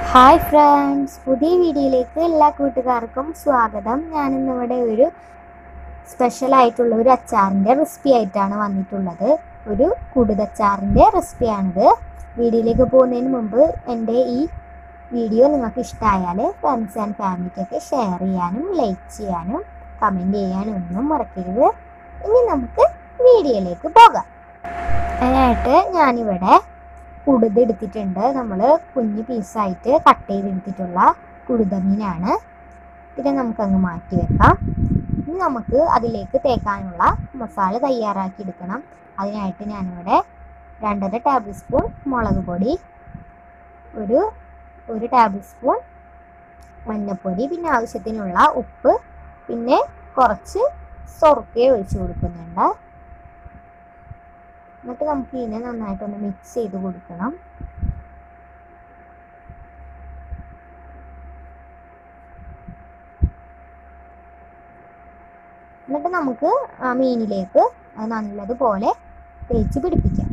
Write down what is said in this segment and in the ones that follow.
hi friends പുതിയ വീഡിയോയിലേക്ക് എല്ലാ കൂട്ടുകാർക്കും സ്വാഗതം ഞാനിന്നിവിടെ ഒരു സ്പെഷ്യൽ ആയിട്ടുള്ള ഒരു അച്ചാറിൻ്റെ റെസിപ്പി ആയിട്ടാണ് വന്നിട്ടുള്ളത് ഒരു കുടുതച്ചാറിൻ്റെ റെസിപ്പിയാണിത് വീഡിയോയിലേക്ക് പോകുന്നതിന് മുമ്പ് എൻ്റെ ഈ വീഡിയോ നിങ്ങൾക്ക് ഇഷ്ടമായാൽ ഫ്രണ്ട്സ് ആൻഡ് ഫാമിലിക്കൊക്കെ ഷെയർ ചെയ്യാനും ലൈക്ക് ചെയ്യാനും കമൻറ്റ് ചെയ്യാനും ഒന്നും മറക്കരുത് ഇനി നമുക്ക് വീഡിയോയിലേക്ക് പോകാം അതിനായിട്ട് ഞാനിവിടെ കുടുത എടുത്തിട്ടുണ്ട് നമ്മൾ കുഞ്ഞു പീസായിട്ട് കട്ട് ചെയ്തെടുത്തിട്ടുള്ള കുടുത മീനാണ് പിന്നെ നമുക്കങ്ങ് മാറ്റി വെക്കാം ഇനി നമുക്ക് അതിലേക്ക് തേക്കാനുള്ള മസാല തയ്യാറാക്കി എടുക്കണം അതിനായിട്ട് ഞാനിവിടെ രണ്ടര ടേബിൾ സ്പൂൺ മുളക് പൊടി ഒരു ഒരു ടേബിൾ സ്പൂൺ മഞ്ഞൾപ്പൊടി പിന്നെ ആവശ്യത്തിനുള്ള ഉപ്പ് പിന്നെ കുറച്ച് സൊറുക്കയെ ഒഴിച്ചു കൊടുക്കുന്നുണ്ട് എന്നിട്ട് നമുക്ക് ഇതിനെ നന്നായിട്ടൊന്ന് മിക്സ് ചെയ്ത് കൊടുക്കണം എന്നിട്ട് നമുക്ക് ആ മീനിലേക്ക് അത് നല്ലതുപോലെ തേച്ച് പിടിപ്പിക്കാം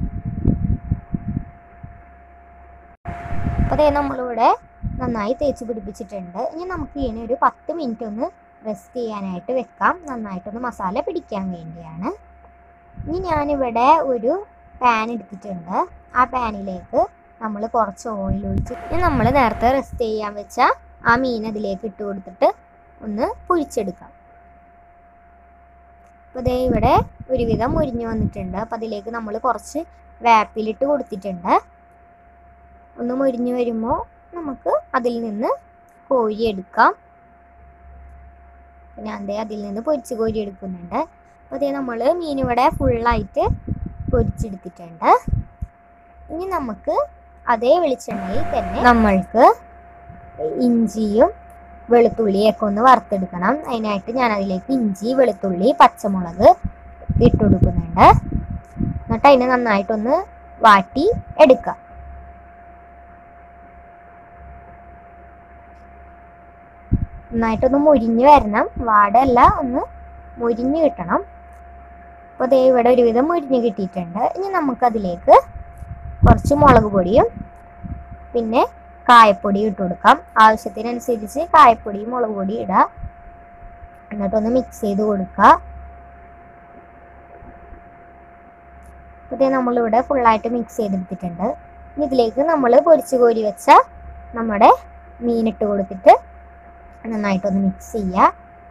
അപ്പോൾ അതേ നമ്മളിവിടെ നന്നായി തേച്ച് പിടിപ്പിച്ചിട്ടുണ്ട് ഇനി നമുക്ക് ഇതിനെ ഒരു പത്ത് മിനിറ്റ് ഒന്ന് റെസ്റ്റ് ചെയ്യാനായിട്ട് വെക്കാം നന്നായിട്ടൊന്ന് മസാല പിടിക്കാൻ വേണ്ടിയാണ് ഇനി ഞാനിവിടെ ഒരു പാൻ എടുത്തിട്ടുണ്ട് ആ പാനിലേക്ക് നമ്മൾ കുറച്ച് ഓയിൽ ഒഴിച്ച് ഇനി നമ്മൾ നേരത്തെ റെസ്റ്റ് ചെയ്യാൻ വെച്ച ആ മീൻ അതിലേക്ക് ഇട്ട് കൊടുത്തിട്ട് ഒന്ന് പൊരിച്ചെടുക്കാം അപ്പോൾ ദേ ഇവിടെ ഒരുവിധം മുരിഞ്ഞു വന്നിട്ടുണ്ട് അപ്പോൾ അതിലേക്ക് നമ്മൾ കുറച്ച് വേപ്പിലിട്ട് കൊടുത്തിട്ടുണ്ട് ഒന്ന് മുരിഞ്ഞു വരുമ്പോൾ നമുക്ക് അതിൽ നിന്ന് കോരി എടുക്കാം ഞാൻ ദേ അതിൽ നിന്ന് പൊരിച്ച് കോരി എടുക്കുന്നുണ്ട് അപ്പോൾ അതേ നമ്മൾ മീൻ ഇവിടെ ഫുള്ളായിട്ട് പൊരിച്ചെടുത്തിട്ടുണ്ട് ഇനി നമുക്ക് അതേ വെളിച്ചെണ്ണയിൽ തന്നെ നമ്മൾക്ക് ഇഞ്ചിയും വെളുത്തുള്ളിയൊക്കെ ഒന്ന് വറുത്തെടുക്കണം അതിനായിട്ട് ഞാൻ അതിലേക്ക് ഇഞ്ചി വെളുത്തുള്ളി പച്ചമുളക് ഇട്ട് കൊടുക്കുന്നുണ്ട് എന്നിട്ട് അതിനെ നന്നായിട്ടൊന്ന് വാട്ടി എടുക്കാം നന്നായിട്ടൊന്ന് മുരിഞ്ഞ് വരണം വാടല്ല ഒന്ന് മുരിഞ്ഞ് കിട്ടണം അപ്പോൾ ദേ ഇവിടെ ഒരുവിധം മുരിഞ്ഞ് കിട്ടിയിട്ടുണ്ട് ഇനി നമുക്കതിലേക്ക് കുറച്ച് മുളക് പൊടിയും പിന്നെ കായപ്പൊടി ഇട്ട് കൊടുക്കാം ആവശ്യത്തിനനുസരിച്ച് കായപ്പൊടിയും മുളക് പൊടി ഇടുക എന്നിട്ടൊന്ന് മിക്സ് ചെയ്ത് കൊടുക്കുക ഇതേ നമ്മളിവിടെ ഫുള്ളായിട്ട് മിക്സ് ചെയ്തെടുത്തിട്ടുണ്ട് ഇനി ഇതിലേക്ക് നമ്മൾ പൊരിച്ച് കോരി വെച്ച നമ്മുടെ മീനിട്ട് കൊടുത്തിട്ട് നന്നായിട്ടൊന്ന് മിക്സ് ചെയ്യുക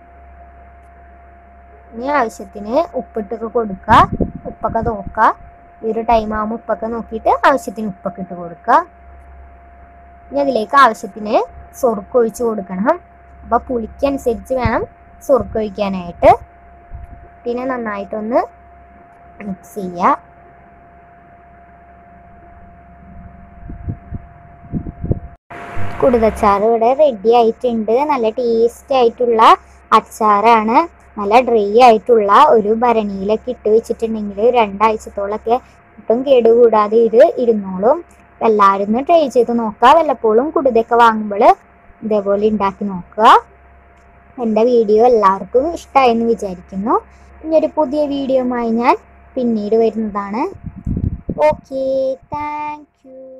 ഇനി ആവശ്യത്തിന് ഉപ്പിട്ടൊക്കെ കൊടുക്കുക ഉപ്പൊക്കെ നോക്കുക ഈ ഒരു ടൈം ആകുമ്പോൾ ഉപ്പൊക്കെ നോക്കിയിട്ട് ആവശ്യത്തിന് ഉപ്പൊക്കെ ഇട്ട് കൊടുക്കുക ഇനി അതിലേക്ക് ആവശ്യത്തിന് സൊറുക്ക് ഒഴിച്ച് കൊടുക്കണം അപ്പോൾ പുളിക്കനുസരിച്ച് വേണം സൊറുക്ക് ഒഴിക്കാനായിട്ട് പിന്നെ നന്നായിട്ടൊന്ന് മിക്സ് ചെയ്യുക കുടുതച്ചാർ ഇവിടെ റെഡി ആയിട്ടുണ്ട് നല്ല ടേസ്റ്റി ആയിട്ടുള്ള അച്ചാറാണ് നല്ല ഡ്രൈ ആയിട്ടുള്ള ഒരു ഭരണിയിലൊക്കെ ഇട്ട് വെച്ചിട്ടുണ്ടെങ്കിൽ രണ്ടാഴ്ചത്തോളൊക്കെ ഒട്ടും കേടുകൂടാതെ ഇത് ഇരുന്നോളും എല്ലാവരും ഒന്ന് ട്രൈ ചെയ്ത് നോക്കുക വല്ലപ്പോഴും കുടുതയൊക്കെ വാങ്ങുമ്പോൾ ഇതേപോലെ ഉണ്ടാക്കി നോക്കുക എൻ്റെ വീഡിയോ എല്ലാവർക്കും ഇഷ്ടമായെന്ന് വിചാരിക്കുന്നു ഇനിയൊരു പുതിയ വീഡിയോയുമായി ഞാൻ പിന്നീട് വരുന്നതാണ് ഓക്കെ താങ്ക് യു